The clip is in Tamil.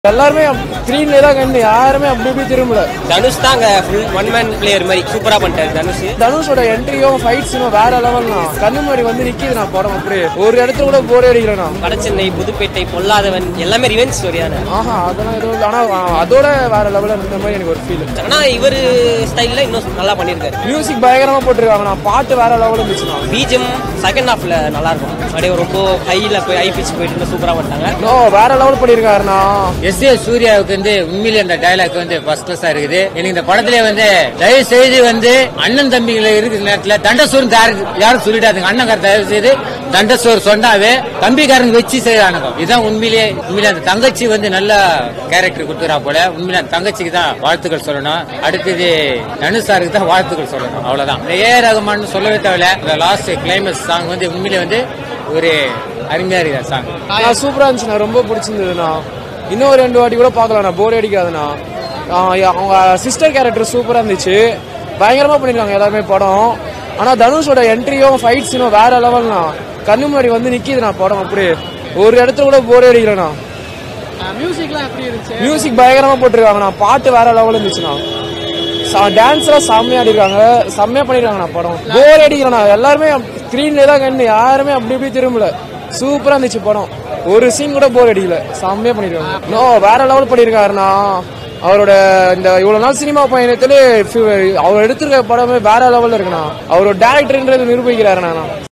எல்லாருமே ஸ்க்ரீன்ல தான் கண்ணு யாருமே அப்படி இப்படி திரும்பல தனுஷ் தாங்க ஃபுல் ஒன் மேன் பிளேயர் மாதிரி சூப்பரா பண்ணிட்டாரு தனுஷ் தனுஷோட என்ட்ரியும் ஃபைட்ஸும் வேற லெவல் தான் கண்ணு முன்னாடி வந்து நிக்கிது நான் படம் அப்படியே ஒரு இடத்துல கூட போரே அடிக்கிறேன் நான் வடசென்னை புதுப்பேட்டை பொல்லாதவன் எல்லாமே ரிவெஞ்ச் ஸ்டோரி தானே ஆஹா அதெல்லாம் எதுவும் இல்லை ஆனா ஆ, அதோட வேற லெவலில் இருந்த மாதிரி எனக்கு ஒரு ஃபீல் ஆனா இவர் ஸ்டைல்ல இன்னும் நல்லா பண்ணியிருக்காரு மியூசிக் பயங்கரமா போட்டிருக்காங்க நான் பாட்டு வேற லெவலில் இருந்துச்சு நான் பீஜம் செகண்ட் ஹாஃப்ல நல்லா இருக்கும் அப்படியே ரொம்ப ஹைல போய் ஹை பிச் போயிட்டு சூப்பரா பண்ணிட்டாங்க நோ வேற லெவல் பண்ணியிருக்காருண்ணா எஸ் ஏ சூர்யாவுக்கு வந்து உண்மையிலே அந்த டயலாக் வந்து ஃபர்ஸ்ட் கிளாஸா இருக்குது எனக்கு இந்த படத்துல வந்து தயவு செய்து வந்து அண்ணன் தம்பிகளை இருக்கிற நேரத்துல தண்டசோறு யாரு யாரும் சொல்லிடாதுங்க அண்ணன் தயவு செய்து தண்டசோறு சொன்னாவே தம்பிக்காரங்க வச்சு செய்யறானுங்க இதுதான் உண்மையிலே உண்மையிலே அந்த தங்கச்சி வந்து நல்ல கேரக்டர் கொடுத்துறா போல உண்மையிலே அந்த தங்கச்சிக்கு தான் வாழ்த்துக்கள் சொல்லணும் அடுத்தது தனுஷாருக்கு தான் வாழ்த்துக்கள் சொல்லணும் அவ்வளவுதான் இந்த ஏ ரகுமான் சொல்லவே தேவையில்ல இந்த லாஸ்ட் கிளைமேக்ஸ் சாங் வந்து உண்மையிலே வந்து ஒரு அருமையா இருக்கிற சாங் நான் சூப்பரா இருந்துச்சுண்ணா ரொம்ப பிடிச்சிருந்ததுண்ணா இன்னும் ஒரு ரெண்டு வாட்டி கூட பார்க்கலாம்ண்ணா போர் அடிக்காதுண்ணா ஆ, அவங்க சிஸ்டர் கேரக்டர் சூப்பரா இருந்துச்சு பயங்கரமா பண்ணிருக்காங்க எல்லாருமே படம் ஆனா தனுஷோட என்ட்ரியும் ஃபைட்ஸும் வேற லெவல்ண்ணா கண்ணு முன்னாடி வந்து நிக்கிது நான் படம் அப்படியே ஒரு இடத்துல கூட போரே அடிக்கிறேண்ணா மியூசிக் பயங்கரமா போட்டிருக்காங்க நான் பாட்டு வேற லெவல் இருந்துச்சுண்ணா டான்ஸ் எல்லாம் செம்மையா அடிக்கிறாங்க செம்மையா பண்ணிருக்காங்க நான் படம் போர் அடிக்கிறேண்ணா எல்லாருமே ஸ்கிரீன்ல தான் கண்ணு யாருமே அப்படி இப்படி திரும்பல சூப்பரா இருந்துச்சு படம் ஒரு சீன் கூட போர் அடிக்கல செம்மையா பண்ணிருக்காங்க நோ வேற லெவல் பண்ணிருக்காருண்ணா அவரோட இந்த இவ்வளவு நாள் சினிமா பயணத்துல அவர் எடுத்திருக்க படமே வேற லெவல்ல இருக்குண்ணா அவரோட டேரக்டர்ன்றது நிரூபிக்கிறாருண்ணா